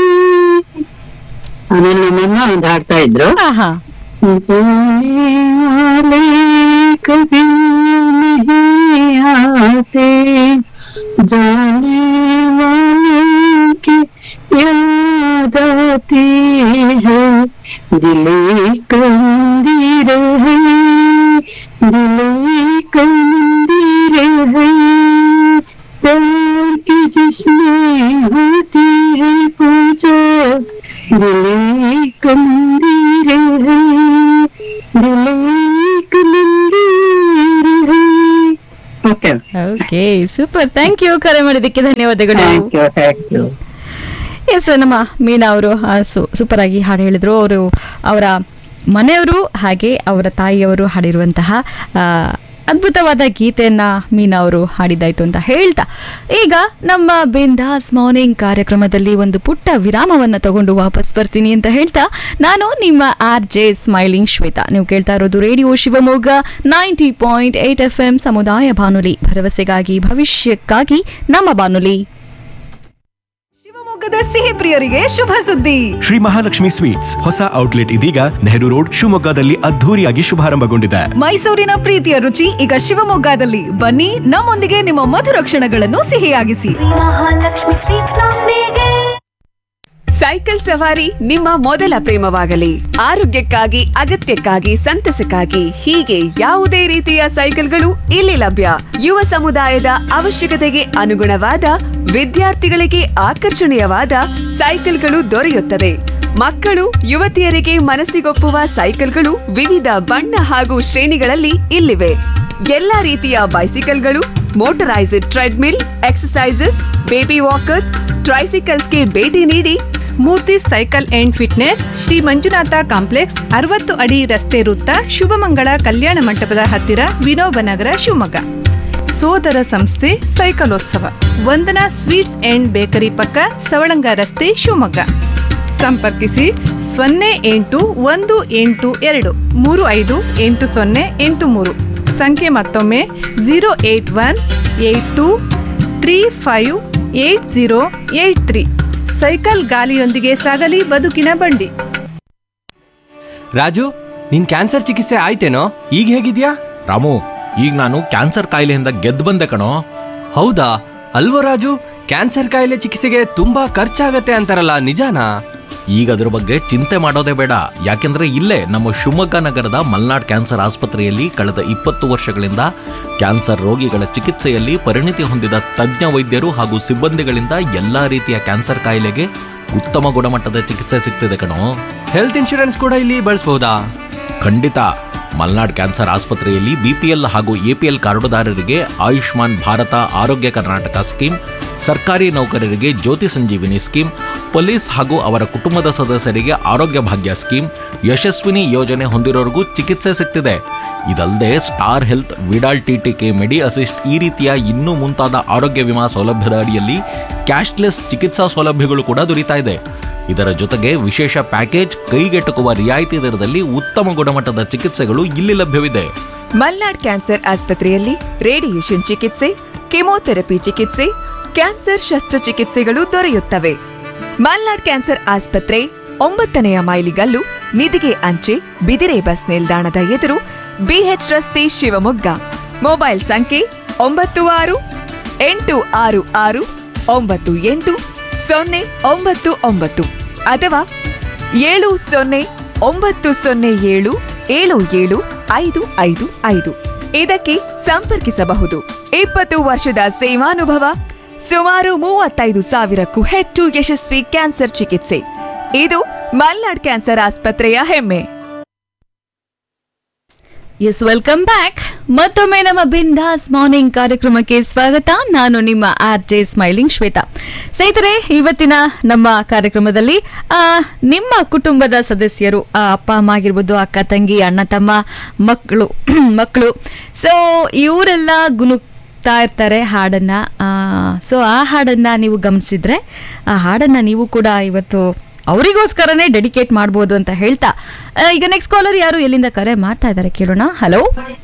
ಆಮೇಲೆ ನಮ್ಮಮ್ಮ ಒಂದು ಹಾಡ್ತಾ ಇದ್ರು ಹಾ ಹಾ जाने वाले कभी नहीं आते जाने वाले की याद आती है दिल एक मंदिर है दिल एक मंदिर है प्यार की जिसमें होती है पूजा दिल एक मंदिर है दिल Ek Mandir Hai okay okay super thank you ಕರೆ ಮಾಡಿದ್ದಕ್ಕೆ ಧನ್ಯವಾದಗಳು thank you thank you yes ನಮ್ಮ ಮೀನಾ ಅವರು ಸೂಪರ್ ಆಗಿ ಹಾಡು ಹೇಳಿದ್ರು ಅವರು ಅವರ ಮನೆಯವರು ಹಾಗೆ ಅವರ ತಾಯಿಯವರು ಹಾಡಿರುವಂತಹ ಆ, ಅದ್ಭುತವಾದ ಗೀತೆಯನ್ನ ಮೀನಾ ಅವರು ಹಾಡಿದ್ದಾಯ್ತು ಅಂತ ಹೇಳ್ತಾ ಈಗ ನಮ್ಮ ಬಿಂದಾಸ್ ಮಾರ್ನಿಂಗ್ ಕಾರ್ಯಕ್ರಮದಲ್ಲಿ ಒಂದು ಪುಟ್ಟ ವಿರಾಮವನ್ನ ತಗೊಂಡು ವಾಪಸ್ ಬರ್ತೀನಿ ಅಂತ ಹೇಳ್ತಾ ನಾನು ನಿಮ್ಮ ಆರ್ ಜೆ ಸ್ಮೈಲಿಂಗ್ ಶ್ವೇತಾ ನೀವು ಕೇಳ್ತಾ ಇರೋದು radio Shivamogga ninety point eight F M ಸಮುದಾಯ ಬಾನುಲಿ ಭರವಸೆಗಾಗಿ ಭವಿಷ್ಯಕ್ಕಾಗಿ ನಮ್ಮ ಬಾನುಲಿ ಶಿವಮೊಗ್ಗ ಶಿವಮೊಗ್ಗದ ಸಿಹಿ ಪ್ರಿಯರಿಗೆ ಶುಭ ಸುದ್ದಿ ಶ್ರೀ ಮಹಾಲಕ್ಷ್ಮಿ ಸ್ವೀಟ್ಸ್ ಹೊಸ ಔಟ್ಲೆಟ್ ಇದೀಗ ನೆಹರು ರೋಡ್ ಶಿವಮೊಗ್ಗದಲ್ಲಿ ಅದ್ಧೂರಿಯಾಗಿ ಶುಭಾರಂಭಗೊಂಡಿದೆ ಮೈಸೂರಿನ ಪ್ರೀತಿಯ ರುಚಿ ಈಗ ಶಿವಮೊಗ್ಗದಲ್ಲಿ ಬನ್ನಿ ನಮ್ಮೊಂದಿಗೆ ನಿಮ್ಮ ಮಧುರ ಕ್ಷಣಗಳನ್ನು ಸಿಹಿಯಾಗಿಸಿ ಮಹಾಲಕ್ಷ್ಮಿ ಸ್ವೀಟ್ಸ್ ನೊಂದಿಗೆ ಸೈಕಲ್ ಸವಾರಿ ನಿಮ್ಮ ಮೊದಲ ಪ್ರೇಮವಾಗಲಿ ಆರೋಗ್ಯಕ್ಕಾಗಿ ಅಗತ್ಯಕ್ಕಾಗಿ ಸಂತಸಕ್ಕಾಗಿ ಹೀಗೆ ಯಾವುದೇ ರೀತಿಯ ಸೈಕಲ್ಗಳು ಇಲ್ಲಿ ಲಭ್ಯ ಯುವ ಸಮುದಾಯದ ಅವಶ್ಯಕತೆಗೆ ಅನುಗುಣವಾದ ವಿದ್ಯಾರ್ಥಿಗಳಿಗೆ ಆಕರ್ಷಣೀಯವಾದ ಸೈಕಲ್ಗಳು ದೊರೆಯುತ್ತದೆ ಮಕ್ಕಳು ಯುವತಿಯರಿಗೆ ಮನಸ್ಸಿಗೊಪ್ಪುವ ಸೈಕಲ್ಗಳು ವಿವಿಧ ಬಣ್ಣ ಹಾಗೂ ಶ್ರೇಣಿಗಳಲ್ಲಿ ಇಲ್ಲಿವೆ ಎಲ್ಲಾ ರೀತಿಯ ಬೈಸಿಕಲ್ಗಳು motorised treadmill exercises baby walkers ಟ್ರೈಸಿಕಲ್ಸ್ಗೆ ಭೇಟಿ ನೀಡಿ Murthy cycle and fitness Shri Manjunatha complex ಅರವತ್ತು ಅಡಿ ರಸ್ತೆ ವೃತ್ತ ಶುಭಮಂಗಳ ಕಲ್ಯಾಣ ಮಂಟಪದ ಹತ್ತಿರ ವಿನೋಬ ನಗರ ಶಿವಮೊಗ್ಗ ಸೋದರ ಸಂಸ್ಥೆ ಸೈಕಲೋತ್ಸವ ವಂದನಾ ಸ್ವೀಟ್ಸ್ ಅಂಡ್ ಬೇಕರಿ ಪಕ್ಕ ಸವಳಂಗ ರಸ್ತೆ ಶಿವಮೊಗ್ಗ ಸಂಪರ್ಕಿಸಿ ಸೊನ್ನೆ ಎಂಟು ಒಂದು ಎಂಟು ಎರಡು ಮೂರು ಐದು ಎಂಟು ಸೊನ್ನೆ ಎಂಟು ಮೂರು ಸಂಖ್ಯೆ ಮತ್ತೊಮ್ಮೆ zero eight one eight two three five eight zero eight three cycle ಗಾಲಿಯೊಂದಿಗೆ ಸಾಗಲಿ ಬದುಕಿನ ಬಂಡಿ ರಾಜು ನಿನ್ ಕ್ಯಾನ್ಸರ್ ಚಿಕಿತ್ಸೆ ಆಯ್ತೇನೋ ಈಗ ಹೇಗಿದ್ಯಾ ರಾಮು ಈಗ ನಾನು ಕ್ಯಾನ್ಸರ್ ಕಾಯಿಲೆಯಿಂದ ಗೆದ್ದು ಬಂದೆ ಕಣೋ ಹೌದಾ ಅಲ್ವೋ ರಾಜು ಕ್ಯಾನ್ಸರ್ ಕಾಯಿಲೆ ಚಿಕಿತ್ಸೆಗೆ ತುಂಬಾ ಖರ್ಚಾಗತ್ತೆ ಅಂತಾರಲ್ಲ ನಿಜಾನಾ ಈಗ ಅದ್ರ ಬಗ್ಗೆ ಚಿಂತೆ ಮಾಡೋದೇ ಬೇಡ ಯಾಕೆಂದ್ರೆ ಇಲ್ಲೇ ನಮ್ಮ ಶಿವಮೊಗ್ಗ ನಗರದ ಮಲ್ನಾಡ್ ಕ್ಯಾನ್ಸರ್ ಆಸ್ಪತ್ರೆಯಲ್ಲಿ ಕಳೆದ ಇಪ್ಪತ್ತು ವರ್ಷಗಳಿಂದ ಕ್ಯಾನ್ಸರ್ ರೋಗಿಗಳ ಚಿಕಿತ್ಸೆಯಲ್ಲಿ ಪರಿಣಿತಿ ಹೊಂದಿದ ತಜ್ಞ ವೈದ್ಯರು ಹಾಗೂ ಸಿಬ್ಬಂದಿಗಳಿಂದ ಎಲ್ಲಾ ರೀತಿಯ ಕ್ಯಾನ್ಸರ್ ಕಾಯಿಲೆಗೆ ಉತ್ತಮ ಗುಣಮಟ್ಟದ ಚಿಕಿತ್ಸೆ ಸಿಗ್ತಿದೆ ಕಣೋ ಹೆಲ್ತ್ ಇನ್ಶೂರೆನ್ಸ್ ಕೂಡ ಇಲ್ಲಿ ಬಳಸಬಹುದಾ ಖಂಡಿತ ಮಲ್ನಾಡ್ ಕ್ಯಾನ್ಸರ್ ಆಸ್ಪತ್ರೆಯಲ್ಲಿ ಬಿಪಿಎಲ್ ಹಾಗೂ ಎಪಿಎಲ್ ಕಾರ್ಡುದಾರರಿಗೆ ಆಯುಷ್ಮಾನ್ ಭಾರತ ಆರೋಗ್ಯ ಕರ್ನಾಟಕ ಸ್ಕೀಮ್ ಸರ್ಕಾರಿ ನೌಕರರಿಗೆ ಜ್ಯೋತಿ ಸಂಜೀವಿನಿ ಸ್ಕೀಮ್ ಪೊಲೀಸ್ ಹಾಗೂ ಅವರ ಕುಟುಂಬದ ಸದಸ್ಯರಿಗೆ ಆರೋಗ್ಯ ಭಾಗ್ಯ ಸ್ಕೀಮ್ ಯಶಸ್ವಿನಿ ಯೋಜನೆ ಹೊಂದಿರೋರಿಗೂ ಚಿಕಿತ್ಸೆ ಸಿಗ್ತಿದೆ ಇದಲ್ಲದೆ Star Health Vidal TTK Medi Assist ಈ ರೀತಿಯ ಇನ್ನೂ ಮುಂತಾದ ಆರೋಗ್ಯ ವಿಮಾ ಸೌಲಭ್ಯದ ಅಡಿಯಲ್ಲಿ ಕ್ಯಾಶ್ಲೆಸ್ ಚಿಕಿತ್ಸಾ ಸೌಲಭ್ಯಗಳು ಕೂಡ ದೊರೀತಾ ಇದೆ ಇದರ ಜೊತೆಗೆ ವಿಶೇಷ ಪ್ಯಾಕೇಜ್ ಕೈಗೆಟುಕುವ ರಿಯಾಯಿತಿ ದರದಲ್ಲಿ ಉತ್ತಮ ಗುಣಮಟ್ಟದ ಚಿಕಿತ್ಸೆಗಳು ಇಲ್ಲಿ ಲಭ್ಯವಿದೆ ಮಲ್ನಾಡ್ ಕ್ಯಾನ್ಸರ್ ಆಸ್ಪತ್ರೆಯಲ್ಲಿ ರೇಡಿಯೇಷನ್ ಚಿಕಿತ್ಸೆ ಕೆಮೊಥೆರಪಿ ಚಿಕಿತ್ಸೆ ಕ್ಯಾನ್ಸರ್ ಶಸ್ತ್ರಚಿಕಿತ್ಸೆಗಳು ದೊರೆಯುತ್ತವೆ ಮಲ್ನಾಡ್ ಕ್ಯಾನ್ಸರ್ ಆಸ್ಪತ್ರೆ ಒಂಬತ್ತನೆಯ ಮೈಲಿಗಲ್ಲು ನಿಧಿಗೆ ಅಂಚೆ ಬಿದಿರೆ ಬಸ್ ನಿಲ್ದಾಣದ ಎದುರು ಬಿಎಚ್ ರಸ್ತೆ ಶಿವಮೊಗ್ಗ ಮೊಬೈಲ್ ಸಂಖ್ಯೆ ಒಂಬತ್ತು ಆರು ಎಂಟು ಆರು ಆರು ಒಂಬತ್ತು ಎಂಟು ಸೊನ್ನೆ ಒಂಬತ್ತು ಒಂಬತ್ತು ಅಥವಾ ಏಳು ಸೊನ್ನೆ ಒಂಬತ್ತು ಸೊನ್ನೆ ಏಳು ಏಳು ಏಳು ಐದು ಐದು ಐದು ಇದಕ್ಕೆ ಸಂಪರ್ಕಿಸಬಹುದು ಇಪ್ಪತ್ತು ವರ್ಷದ ಸೇವಾನುಭವ ಸುಮಾರು ಮೂವತ್ತೈದು ಸಾವಿರಕ್ಕೂ ಹೆಚ್ಚು ಯಶಸ್ವಿ ಕ್ಯಾನ್ಸರ್ ಚಿಕಿತ್ಸೆ ಇದು ಮಲ್ನಾಡ್ ಕ್ಯಾನ್ಸರ್ ಆಸ್ಪತ್ರೆಯ ಹೆಮ್ಮೆ ಎಸ್ ವೆಲ್ಕಮ್ ಬ್ಯಾಕ್ ಮತ್ತೊಮ್ಮೆ ನಮ್ಮ ಬಿಂದಾಸ್ ಮಾರ್ನಿಂಗ್ ಕಾರ್ಯಕ್ರಮಕ್ಕೆ ಸ್ವಾಗತ ನಾನು ನಿಮ್ಮ ಆರ್ ಜೆ ಸ್ಮೈಲಿಂಗ್ ಶ್ವೇತಾ ಸ್ನೇಹಿತರೆ ಇವತ್ತಿನ ನಮ್ಮ ಕಾರ್ಯಕ್ರಮದಲ್ಲಿ ಆ, ನಿಮ್ಮ ಕುಟುಂಬದ ಸದಸ್ಯರು ಆ, ಅಪ್ಪ ಅಮ್ಮ ಆಗಿರ್ಬೋದು ಅಕ್ಕ ತಂಗಿ ಅಣ್ಣ ತಮ್ಮ ಮಕ್ಕಳು ಮಕ್ಕಳು ಸೊ ಇವರೆಲ್ಲ ಗುನುಕ್ತಾ ಇರ್ತಾರೆ ಹಾಡನ್ನ ಸೊ ಆ ಹಾಡನ್ನ ನೀವು ಗಮನಿಸಿದ್ರೆ ಆ ಹಾಡನ್ನ ನೀವು ಕೂಡ ಇವತ್ತು ಅವರಿಗೋಸ್ಕರನೇ ಡೆಡಿಕೇಟ್ ಮಾಡ್ಬೋದು ಅಂತ ಹೇಳ್ತಾ ಆ, ಈಗ ನೆಕ್ಸ್ಟ್ ಕಾಲರ್ ಯಾರು ಎಲ್ಲಿಂದ ಕರೆ ಮಾಡ್ತಾ ಇದ್ದಾರೆ ಕೇಳೋಣ ಹಲೋ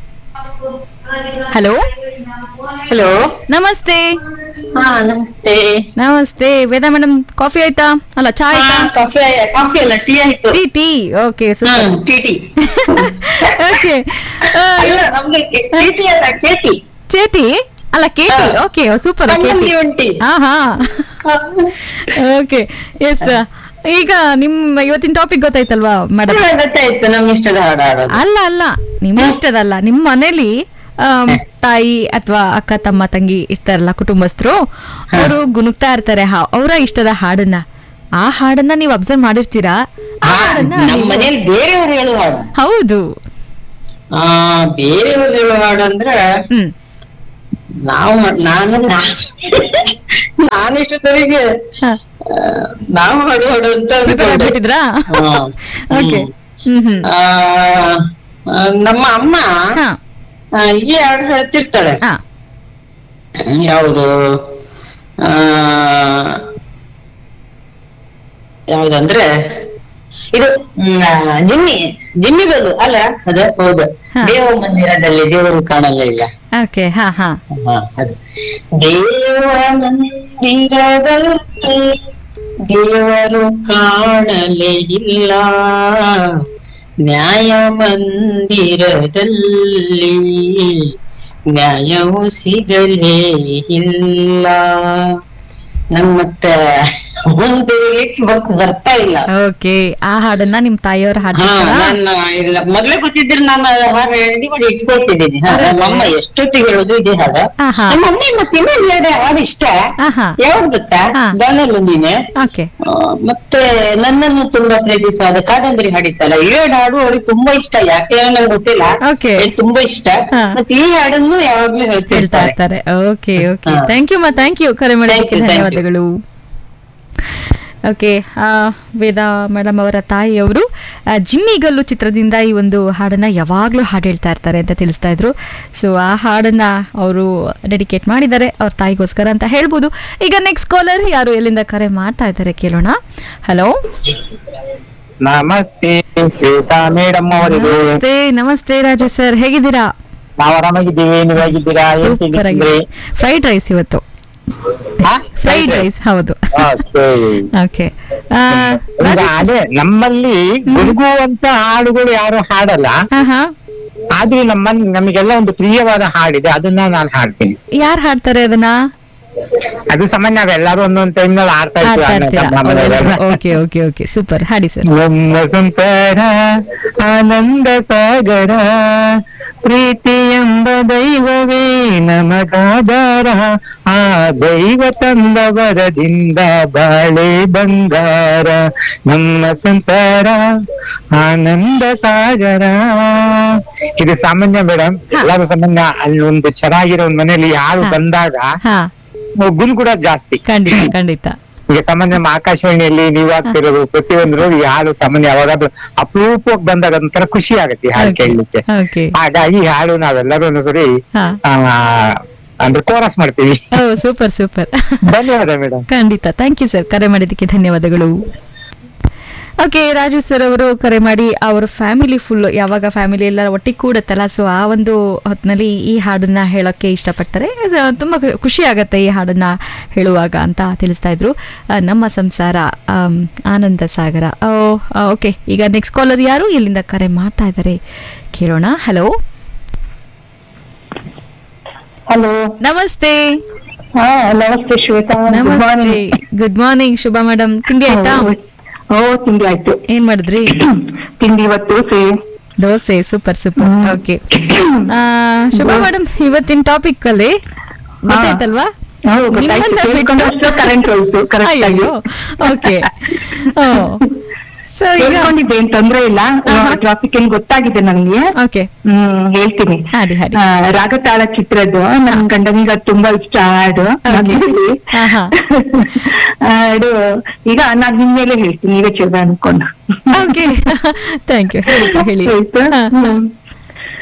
ಹಲೋ ಹಲೋ ನಮಸ್ತೆ ಹಾ ನಮಸ್ತೆ ನಮಸ್ತೆ ವೇದಾ ಮೇಡಮ್ ಕಾಫಿ ಆಯ್ತಾ ಅಲ್ಲ ಚಾ ಆಯ್ತಾ ಕಾಫಿ ಕಾಫಿ ಅಲ್ಲ ಟೀ ಆಯ್ತು tea tea okay hmm, tea tea okay ಅಲ್ಲ, ನಮ್ಗೆ ಕೆ- ಕೇಟಿ ಅಲ್ಲ ಕೇಟಿ ಚೇಟಿ ಅಲ್ಲ ಕೇಟಿ ಓಕೆ ಸೂಪರ್ ಕಣ್ಣಲ್ಲಿ ಒಂಟಿ. ಹಾ ಹಾ ಓಕೆ ಎಸ್ ಈಗ ನಿಮ್ಮ ಇವತ್ತಿನ ಟಾಪಿಕ್ ಗೊತ್ತಾಯ್ತಲ್ವಾ ಮೇಡಮ್ ಹಾ, ಗೊತ್ತಾಯ್ತು ನಮ್ ಇಷ್ಟದ ಹಾಡು ಹಾಡೋದು ಅಲ್ಲ ಅಲ್ಲ ನಿಮ್ಮ ಇಷ್ಟದಲ್ಲ ನಿಮ್ಮ ಮನೇಲಿ ಆಮ್, ತಾಯಿ ಅಥವಾ ಅಕ್ಕ ತಮ್ಮ ತಂಗಿ ಇರ್ತಾರಲ್ಲ ಕುಟುಂಬಸ್ಥರು ಅವರು ಗುನುಗ್ತಾ ಇರ್ತಾರೆ ಹಾ- ಅವರ ಇಷ್ಟದ ಹಾಡನ್ನ ಆ ಹಾಡನ್ನ ನೀವು ಅಬ್ಸರ್ವ್ ಮಾಡಿರ್ತೀರಾ ಆ ಹಾಡನ್ನ ನಮ್ ನೀವು- ಮನೇಲಿ ಬೇರೆಯವ್ರು ಹೇಳುವ ಹಾಡು ಹೌದು ಆ ಬೇರೆಯವ್ರು ಹೇಳುವ ಹಾಡು ಅಂದ್ರೆ ನಾವು ಮಾ- ನಾನು ನಾ- ನಾನಿಷ್ಟದವರೆಗೆ ಆ, ನಾವು ಹಾಡು ಹಾಡು ಅಂತ Prepare ಅಂದ್ಕೊಂಡೆ. ಆಗ್ಬಿಟ್ಟಿದ್ರಾ ಹಾ. ಓಕೆ ಹ್ಮ್ ಹ್ಮ್ ಆ, ಆ, ನಮ್ಮ ಅಮ್ಮ ಆ, ಈ ಹಾಡು ಹೇಳ್ತಿರ್ತಾಳೆ ಯಾವುದು ಆ ಯಾವ್ದಂದ್ರೆ ಇದು ಮ್, ಆ, ಜಿಮ್ಮಿ ಜಿಮ್ಮಿ ಬಲು ಅಲ್ಲ ಅದು ಹೌದು ದೇವ ಮಂದಿರದಲ್ಲಿ ದೇವರು ಕಾಣಲ್ಲ ಇಲ್ಲ ಓಕೆ ಹಾ ಹಾ ಹಾ, ಅದು ದೇವ ಮಂದಿರದಲ್ಲಿ ದೇವರು ಕಾಣಲೇ ಇಲ್ಲ ನ್ಯಾಯ ಮಂದಿರದಲ್ಲಿ ನ್ಯಾಯವು ಸಿಗಲೇ ಇಲ್ಲ ನನ್ ಮತ್ತೆ ಒಂದು ಲಿರಿಕ್ಸ್ ಬರ್ತಾ ಇಲ್ಲ ಓಕೆ ಆ ಹಾಡನ್ನ ನಿಮ್ ತಾಯಿಯವ್ರ ಹಾ ಹಾಡ್ತಾರಾ ನಾನು ಇಲ್ಲ ಮೊದ್ಲೇ ಗೊತ್ತಿದ್ರೆ ನಾನು ಹಾಡು ರೆಡಿ ಮಾಡಿ ಇಟ್ಕೊಳ್ತಿದ್ದೀನಿ ಹಾ, ನಮ್ಮಮ್ಮ ಎಷ್ಟೊತ್ತಿಗೆ ಹೇಳೋದು ಇದೇ ಹಾಡು ಆಹಾ. ನಮ್ಮ ಮಮ್ಮಿ ಮತ್ತೆ ಇನ್ನೊಂದು ಎರಡು ಹಾಡು ಇಷ್ಟ ಆಹಾ. ಯಾವ್ದು ಗೊತ್ತಾ ಬಾನಲು ನೀನೆ ಓಕೆ ಆ, ಮತ್ತೆ ನನ್ನನ್ನು ತುಂಬಾ ಪ್ರೀತಿಸುವ ಕಾದಂಬರಿ ಹಾಡಿತ್ತಲ್ಲ ಈ ಎರಡು ಹಾಡು ಅವಳಿಗೆ ತುಂಬಾ ಇಷ್ಟ ಯಾಕೆ ನಂಗೆ ಗೊತ್ತಿಲ್ಲ Okay. ಅವ್ಳಿಗೆ ತುಂಬಾ ಇಷ್ಟ ಮತ್ತೆ ಈ ಹಾಡನ್ನು ಯಾವಾಗ್ಲೂ ಹೇಳ್ತಾ ಹೇಳ್ತಿರ್ತಾರೆ ಇರ್ತಾರೆ ಓಕೆ ಓಕೆ ಥ್ಯಾಂಕ್ ಯು ಮಾ ಥ್ಯಾಂಕ್ ಯು ಕರೆ ಮಾಡೋದಕ್ಕೆ Thank you, thank you. ಧನ್ಯವಾದಗಳು ಓಕೆ ವೇದಾ ಮೇಡಮ್ ಅವರ ತಾಯಿಯವರು ಆ, ಜಿಮ್ಮಿಗಲ್ಲು ಚಿತ್ರದಿಂದ ಈ ಒಂದು ಹಾಡನ್ನ ಯಾವಾಗಲೂ ಹಾಡು ಹೇಳ್ತಾ ಇರ್ತಾರೆ ಅಂತ ತಿಳಿಸ್ತಾ ಇದ್ರು ಸೊ ಆ ಹಾಡನ್ನ ಅವರು ಡೆಡಿಕೇಟ್ ಮಾಡಿದ್ದಾರೆ ಅವ್ರ ತಾಯಿಗೋಸ್ಕರ ಅಂತ ಹೇಳ್ಬೋದು ಈಗ ನೆಕ್ಸ್ಟ್ ಕಾಲರ್ ಯಾರು ಎಲ್ಲಿಂದ ಕರೆ ಮಾಡ್ತಾ ಇದ್ದಾರೆ ಕೇಳೋಣ ಹಲೋ ನಮಸ್ತೆ ಶ್ವೇತಾ ಮೇಡಮ್ ಅವರಿಗೆ ನಮಸ್ತೆ ನಮಸ್ತೆ ರಾಜು ಸರ್ ಹೇಗಿದ್ದೀರಾ ನಾವು ಆರಾಮಾಗಿದ್ದೀವಿ ನೀವು ಹೇಗಿದ್ದೀರಾ ಏನ್ ಸೂಪರ್ ಆಗಿದೆ ತಿಂದಿದ್ರಿ? ಫ್ರೈಡ್ ರೈಸ್ ಇವತ್ತು ಫ್ರೈಡ್ ರೈಸ್ ಹೌದು Okay. ಓಕೆ ಈಗ ಅದೇ ನಮ್ಮಲ್ಲಿ ಗುರುಗುವಂತ ಹಾಡುಗಳು ಯಾರು ಹಾಡಲ್ಲ ಆದ್ರೂ ನಮ್ಮ ನಮಗೆಲ್ಲ ಒಂದು ಪ್ರಿಯವಾದ ಹಾಡಿದೆ ಅದನ್ನ ನಾನು ಹಾಡ್ತೀನಿ ಯಾರು ಹಾಡ್ತಾರೆ ಅದನ್ನ ಅದು ಸಾಮಾನ್ಯ ನಾವೆಲ್ಲರೂ ಒಂದೊಂದ್ ಟೈಮ್ ನಲ್ಲಿ ಆಡ್ತಾ ಹಾಡ್ತಾ ಇರ್ತೀವಿ ಇರ್ತೀರಾ ನಮ್ಮ ಮನೆಯಲ್ಲೆಲ್ಲ. ಓಕೆ ಓಕೆ ಓಕೆ ಸೂಪರ್ ಹಾಡಿ ಸರ್ ನಮ್ಮ ಸಂಸಾರ ಆನಂದ ಸಾಗರ ಪ್ರೀತಿ ಎಂಬ ದೈವವೇ ನಮಗಾಧಾರ ಆ ದೈವ ತಂದ ವರದಿಂದ ಬಾಳೆ ಬಂಗಾರ ನಮ್ಮ ಸಂಸಾರ ಆನಂದ ಸಾಗರ ಇದು ಸಾಮಾನ್ಯ ಮೇಡಮ್ ಎಲ್ಲರೂ ಸಾಮಾನ್ಯ ಅಲ್ಲಿ ಒಂದು ಚೆನ್ನಾಗಿರೋ ಒಂದ್ ಮನೇಲಿ ಯಾರು ಬಂದಾಗ ಗುನ್ ಕೂಡ ಜಾಸ್ತಿ ಖಂಡಿತ ಖಂಡಿತ ಈಗ ಸಾಮಾನ್ಯ ನಮ್ಮ ಆಕಾಶವಾಣಿಯಲ್ಲಿ ನೀವು ಆಗ್ತಿರೋದು ಪ್ರತಿಯೊಂದ್ರು ಈ ಹಾಡು ಸಾಮಾನ್ಯ ಯಾವಾಗಾದ್ರೂ ಅಪರೂಪವಾಗಿ ಬಂದಾಗ ಒಂಥರ ಖುಷಿ ಆಗುತ್ತೆ ಈ ಹಾಡು ಕೇಳಲಿಕ್ಕೆ ಓಕೆ ಹಾಗಾಗಿ ಈ ಹಾಡು ನಾವೆಲ್ಲರೂ ಒಂದ್ಸರಿ ಹಾ. ಆ, ಅಂದ್ರೆ ಕೋರಸ್ ಮಾಡ್ತೀವಿ ಓ ಸೂಪರ್ ಸೂಪರ್ ಧನ್ಯವಾದ ಮೇಡಮ್ ಖಂಡಿತ ಥ್ಯಾಂಕ್ ಯು ಸರ್ ಕರೆ ಮಾಡಿದ್ದಕ್ಕೆ ಧನ್ಯವಾದಗಳು ಓಕೆ ರಾಜು ಸರ್ ಅವರು ಕರೆ ಮಾಡಿ ಅವ್ರ ಫ್ಯಾಮಿಲಿ ಫುಲ್ ಯಾವಾಗ ಫ್ಯಾಮಿಲಿ ಎಲ್ಲ ಒಟ್ಟಿಗೆ ಕೂಡುತ್ತಲ್ಲ ಸೊ ಆ ಒಂದು ಹೊತ್ತಿನಲ್ಲಿ ಈ ಹಾಡನ್ನ ಹೇಳೋಕ್ಕೆ ಇಷ್ಟಪಡ್ತಾರೆ ಸ- ತುಂಬ ಖು- ಖುಷಿ ಆಗತ್ತೆ ಈ ಹಾಡನ್ನ ಹೇಳುವಾಗ ಅಂತ ತಿಳಿಸ್ತಾ ಇದ್ರು ಆ, ನಮ್ಮ ಸಂಸಾರ ಆಮ್, ಆನಂದ ಸಾಗರ ಓಕೆ ಈಗ ನೆಕ್ಸ್ಟ್ ಕಾಲರ್ ಯಾರು ಇಲ್ಲಿಂದ ಕರೆ ಮಾಡ್ತಾ ಇದ್ದಾರೆ ಕೇಳೋಣ ಹಲೋ ಹಲೋ ನಮಸ್ತೆ ಹಾ ನಮಸ್ತೆ ಶ್ವೇತಾ ನಮಸ್ತೆ ಗುಡ್ ಮಾರ್ನಿಂಗ್ ಶುಭ ಮೇಡಮ್ ತಿಂಡಿ ಆಯ್ತಾ ಓ ತಿಂಡಿ ಆಯ್ತು ಏನ್ ಮಾಡಿದ್ರಿ ತಿಂಡಿ ಇವತ್ತು dosa dosa super super okay Shubha madam ಇವತ್ತಿನ ಟಾಪಿಕ್ ಅಲ್ಲಿ ಗೊತ್ತಾಯ್ತಲ್ವಾ ಹೌದು, ಗೊತ್ತಾಯ್ತು. ನಿಮ್ಮನ್ನ ಬಿಟ್ಟು- ಕೇಳ್ಕೊಂಡಷ್ಟು current ಹೋಯ್ತು, correct ಆಗಿ. ಅಯ್ಯೋ ಓಕೆ ಸೊ ಈಗ ಕೇಳ್ಕೊಂಡಿದ್ದೆ ಏನ್ ತೊಂದ್ರೆ ಇಲ್ಲ ಟ್ರಾಫಿಕ್ ಏನ್ ಗೊತ್ತಾಗಿದೆ ನನಗೆ ಓಕೆ ಹ್ಮ್ ಹೇಳ್ತೀನಿ ಹಾಡಿ ಹಾಡಿ ಆ, ರಾಗತಾಳ ಚಿತ್ರದ್ದು ನನ್ ಗಂಡನಿಗೆ ಅದ್ ತುಂಬಾ ಇಷ್ಟ ಹಾಡು ಮದ್ವೆಲಿ. ಹಾಡು ಈಗ ನಾನ್ ನಿಮ್ ಮೇಲೆ ಹೇಳ್ತೀನಿ ನೀವೇ ಚೂಡ ಅನ್ಕೊಂಡು ಓಕೆ ಥ್ಯಾಂಕ್ ಯು ಹೇಳಿ ಹೇಳಿ ಆಯ್ತಾ? ಹಾ, ಹಾ. ಹ್ಮ್.